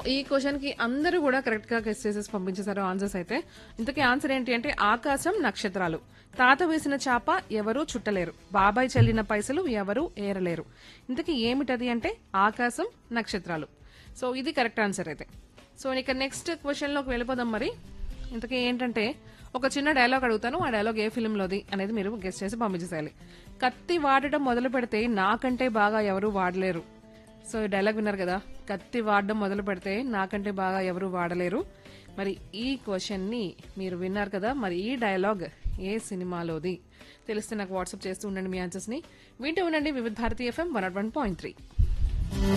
ఈ క్వశ్చన్ కి అందరూ కూడా కరెక్ట్ గా గెస్ చేసేసి పంపించేశారు ఆన్సర్స్ అయితే ఇంతకీ ఆన్సర్ ఏంటి అంటే ఆకాశం నక్షత్రాలు తాత వేసిన చాప ఎవరూ చుట్టలేరు బాబాయ్ చెల్లిన పైసలు ఎవరూ ఏరలేరు ఇంతకీ ఏమిటది అంటే ఆకాశం నక్షత్రాలు సో ఇది కరెక్ట్ ఆన్సర్ అయితే సో ఇక నెక్స్ట్ క్వశ్చన్ లోకి వెళ్ళిపోదాం మరి ఇంతకీ ఏంటంటే ఒక చిన్న డైలాగ్ అడుగుతాను ఆ డైలాగ్ ఏ ఫిల్మ్ లోది అనేది మీరు గెస్ట్ చేసి పంపించేసేయాలి కత్తి వాడటం మొదలు పెడితే నాకంటే బాగా ఎవరు వాడలేరు సో ఈ డైలాగ్ విన్నారు కదా కత్తి వాడడం మొదలు పెడితే నాకంటే బాగా ఎవరు వాడలేరు మరి ఈ క్వశ్చన్ ని మీరు విన్నారు కదా మరి ఈ డైలాగ్ ఏ సినిమాలోది తెలిస్తే నాకు వాట్సాప్ చేస్తూ ఉండండి మీ ఆన్సర్స్ ని వింటూ ఉండండి Vividh Bharati FM one one point three